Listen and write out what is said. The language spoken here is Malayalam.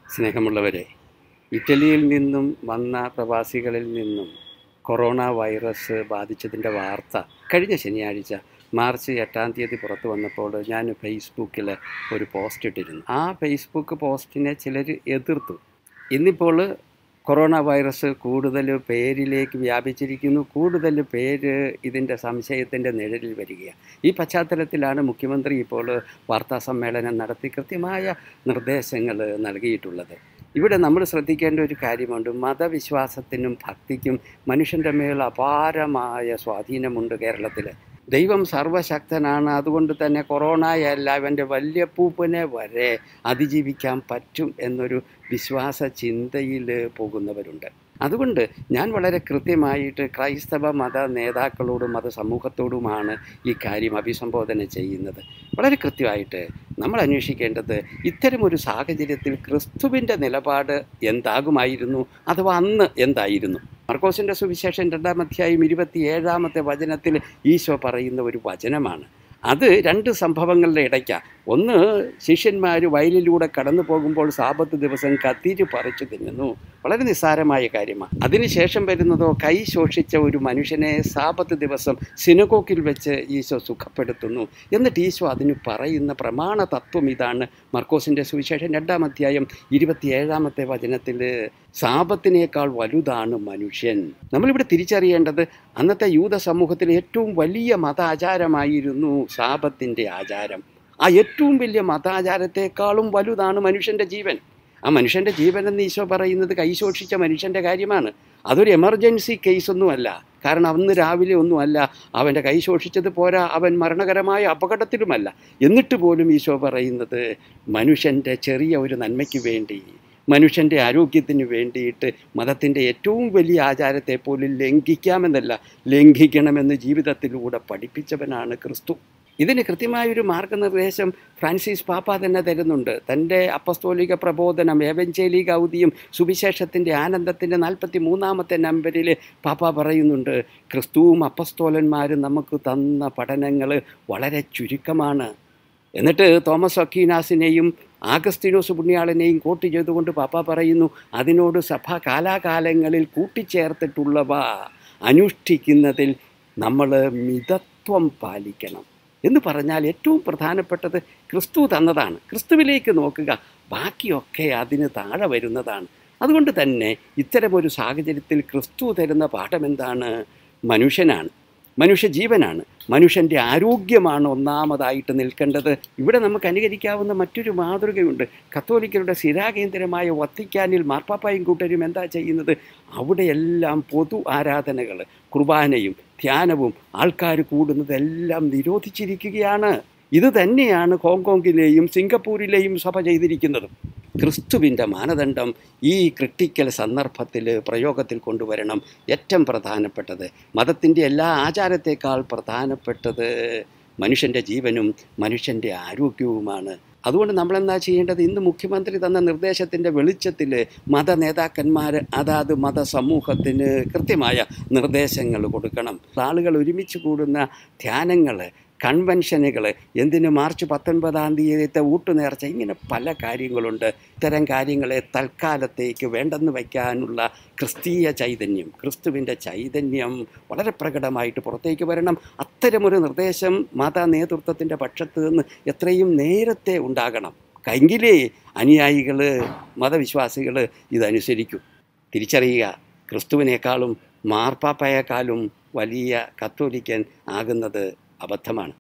സ്നേഹമുള്ളവരെ ഇറ്റലിയിൽ നിന്നും വന്ന പ്രവാസികളിൽ നിന്നും കൊറോണ വൈറസ് ബാധിച്ചതിൻ്റെ വാർത്ത കഴിഞ്ഞ ശനിയാഴ്ച മാർച്ച് എട്ടാം തീയതി പുറത്തു വന്നപ്പോൾ ഞാൻ ഫേസ്ബുക്കിൽ ഒരു പോസ്റ്റ് ഇട്ടിരുന്നു ആ ഫേസ്ബുക്ക് പോസ്റ്റിനെ ചിലർ എതിർത്തു ഇന്നിപ്പോൾ കൊറോണ വൈറസ് കൂടുതൽ പേരിലേക്ക് വ്യാപിച്ചിരിക്കുന്നു കൂടുതൽ പേര് ഇതിൻ്റെ സംശയത്തിൻ്റെ നിഴലിൽ വരികയാണ് ഈ പശ്ചാത്തലത്തിലാണ് മുഖ്യമന്ത്രി ഇപ്പോൾ വാർത്താ സമ്മേളനം നടത്തി കൃത്യമായ നിർദ്ദേശങ്ങൾ നൽകിയിട്ടുള്ളത് ഇവിടെ നമ്മൾ ശ്രദ്ധിക്കേണ്ട ഒരു കാര്യമുണ്ട് മതവിശ്വാസത്തിനും ഭക്തിക്കും മനുഷ്യൻ്റെ മേൽ അപാരമായ സ്വാധീനമുണ്ട് കേരളത്തിൽ ദൈവം സർവശക്തനാണ് അതുകൊണ്ട് തന്നെ കൊറോണയല്ല അവൻ്റെ വല്യപ്പൂപ്പനെ വരെ അതിജീവിക്കാൻ പറ്റും എന്നൊരു വിശ്വാസ ചിന്തയിൽ പോകുന്നവരുണ്ട് അതുകൊണ്ട് ഞാൻ വളരെ കൃത്യമായിട്ട് ക്രൈസ്തവ മത നേതാക്കളോടും മത സമൂഹത്തോടുമാണ് ഈ കാര്യം അഭിസംബോധന ചെയ്യുന്നത് വളരെ കൃത്യമായിട്ട് നമ്മൾ അന്വേഷിക്കേണ്ടത് ഇത്തരമൊരു സാഹചര്യത്തിൽ ക്രിസ്തുവിൻ്റെ നിലപാട് എന്താകുമായിരുന്നു അഥവാ അന്ന് എന്തായിരുന്നു മർക്കോസിൻ്റെ സുവിശേഷം രണ്ടാം അധ്യായം ഇരുപത്തി ഏഴാമത്തെ വചനത്തിൽ ഈശോ പറയുന്ന ഒരു വചനമാണ് അത് രണ്ട് സംഭവങ്ങളുടെ ഇടയ്ക്കാണ് ഒന്ന് ശിഷ്യന്മാർ വയലിലൂടെ കടന്നു പോകുമ്പോൾ സാപത്ത് ദിവസം കത്തിരി പറിച്ചു തിന്നുന്നു വളരെ നിസ്സാരമായ കാര്യമാണ് അതിനുശേഷം വരുന്നതോ കൈ ശോഷിച്ച ഒരു മനുഷ്യനെ സാപത്ത് ദിവസം സിനഗോക്കിൽ വെച്ച് ഈശോ സുഖപ്പെടുത്തുന്നു എന്നിട്ട് ഈശോ അതിന് പറയുന്ന പ്രമാണ തത്വം ഇതാണ് മർക്കോസിൻ്റെ സുവിശേഷം രണ്ടാം അധ്യായം ഇരുപത്തിയേഴാമത്തെ വചനത്തിൽ സാപത്തിനേക്കാൾ വലുതാണ് മനുഷ്യൻ നമ്മളിവിടെ തിരിച്ചറിയേണ്ടത് അന്നത്തെ യൂത സമൂഹത്തിലെ ഏറ്റവും വലിയ മതാചാരമായിരുന്നു സാപത്തിൻ്റെ ആചാരം ആ ഏറ്റവും വലിയ മതാചാരത്തെക്കാളും വലുതാണ് മനുഷ്യൻ്റെ ജീവൻ ആ മനുഷ്യൻ്റെ ജീവൻ എന്ന് ഈശോ പറയുന്നത് കൈശോഷിച്ച മനുഷ്യൻ്റെ കാര്യമാണ് അതൊരു എമർജൻസി കേസൊന്നുമല്ല കാരണം അന്ന് രാവിലെ ഒന്നുമല്ല അവൻ്റെ കൈ ശോഷിച്ചത് പോരാ അവൻ മരണകരമായ അപകടത്തിലുമല്ല എന്നിട്ട് പോലും ഈശോ പറയുന്നത് മനുഷ്യൻ്റെ ചെറിയ ഒരു നന്മയ്ക്ക് വേണ്ടി മനുഷ്യൻ്റെ ആരോഗ്യത്തിന് വേണ്ടിയിട്ട് മതത്തിൻ്റെ ഏറ്റവും വലിയ ആചാരത്തെ പോലും ലംഘിക്കാമെന്നല്ല ലംഘിക്കണമെന്ന് ജീവിതത്തിലൂടെ പഠിപ്പിച്ചവനാണ് ക്രിസ്തു ഇതിന് കൃത്യമായൊരു മാർഗനിർദ്ദേശം ഫ്രാൻസിസ് പാപ്പ തന്നെ തരുന്നുണ്ട് തൻ്റെ അപ്പസ്തോലിക പ്രബോധനം ഏവഞ്ചേലിക ഔദിയും സുവിശേഷത്തിൻ്റെ ആനന്ദത്തിൻ്റെ നാൽപ്പത്തി മൂന്നാമത്തെ നമ്പരിൽ പാപ്പ പറയുന്നുണ്ട് ക്രിസ്തുവും അപ്പസ്തോലന്മാരും നമുക്ക് തന്ന പഠനങ്ങൾ വളരെ ചുരുക്കമാണ് എന്നിട്ട് തോമസ് അക്കീനാസിനെയും ആഗസ്തീനോസ് പുണ്യാളനെയും കോട്ട് ചെയ്തുകൊണ്ട് പാപ്പ പറയുന്നു അതിനോട് സഭ കാലാകാലങ്ങളിൽ കൂട്ടിച്ചേർത്തിട്ടുള്ളവ അനുഷ്ഠിക്കുന്നതിൽ നമ്മൾ മിതത്വം പാലിക്കണം എന്ന് പറഞ്ഞാൽ ഏറ്റവും പ്രധാനപ്പെട്ടത് ക്രിസ്തു തന്നതാണ് ക്രിസ്തുവിലേക്ക് നോക്കുക ബാക്കിയൊക്കെ അതിന് താഴെ വരുന്നതാണ് അതുകൊണ്ട് തന്നെ ഇത്തരമൊരു സാഹചര്യത്തിൽ ക്രിസ്തു തരുന്ന പാഠം എന്താണ് മനുഷ്യനാണ് മനുഷ്യ ജീവനാണ് മനുഷ്യൻ്റെ ആരോഗ്യമാണ് ഒന്നാമതായിട്ട് നിൽക്കേണ്ടത് ഇവിടെ നമുക്ക് അനുകരിക്കാവുന്ന മറ്റൊരു മാതൃകയുണ്ട് കത്തോലിക്കരുടെ സ്ഥിരാകേന്ദ്രമായ വത്തിക്കാനിൽ മാർപ്പാപ്പായും കൂട്ടരും എന്താ ചെയ്യുന്നത് അവിടെയെല്ലാം പൊതു ആരാധനകൾ കുർബാനയും ധ്യാനവും ആൾക്കാർ കൂടുന്നതെല്ലാം നിരോധിച്ചിരിക്കുകയാണ് ഇത് തന്നെയാണ് ഹോങ്കോങ്ങിലെയും സിംഗപ്പൂരിലെയും സഭ ചെയ്തിരിക്കുന്നത് ക്രിസ്തുവിൻ്റെ മാനദണ്ഡം ഈ ക്രിട്ടിക്കൽ സന്ദർഭത്തിൽ പ്രയോഗത്തിൽ കൊണ്ടുവരണം ഏറ്റവും പ്രധാനപ്പെട്ടത് മതത്തിൻ്റെ എല്ലാ ആചാരത്തേക്കാൾ പ്രധാനപ്പെട്ടത് മനുഷ്യൻ്റെ ജീവനും മനുഷ്യൻ്റെ ആരോഗ്യവുമാണ് അതുകൊണ്ട് നമ്മളെന്താ ചെയ്യേണ്ടത് ഇന്ന് മുഖ്യമന്ത്രി തന്ന നിർദ്ദേശത്തിൻ്റെ വെളിച്ചത്തിൽ മത നേതാക്കന്മാർ അതാത് മതസമൂഹത്തിന് കൃത്യമായ നിർദ്ദേശങ്ങൾ കൊടുക്കണം ആളുകൾ ഒരുമിച്ച് കൂടുന്ന ധ്യാനങ്ങൾ കൺവെൻഷനുകൾ എന്തിന് മാർച്ച് പത്തൊൻപതാം തീയതിയത്തെ ഊട്ടുനേർച്ച ഇങ്ങനെ പല കാര്യങ്ങളുണ്ട് ഇത്തരം കാര്യങ്ങളെ തൽക്കാലത്തേക്ക് വേണ്ടെന്ന് വയ്ക്കാനുള്ള ക്രിസ്തീയ ചൈതന്യം ക്രിസ്തുവിൻ്റെ ചൈതന്യം വളരെ പ്രകടമായിട്ട് പുറത്തേക്ക് വരണം അത്തരമൊരു നിർദ്ദേശം മത നേതൃത്വത്തിൻ്റെ പക്ഷത്ത് നിന്ന് എത്രയും നേരത്തെ ഉണ്ടാകണം എങ്കിലേ അനുയായികൾ മതവിശ്വാസികൾ ഇതനുസരിക്കും തിരിച്ചറിയുക ക്രിസ്തുവിനേക്കാളും മാർപ്പാപ്പയേക്കാളും വലിയ കത്തോലിക്കൻ ആകുന്നത് അബദ്ധമാണ്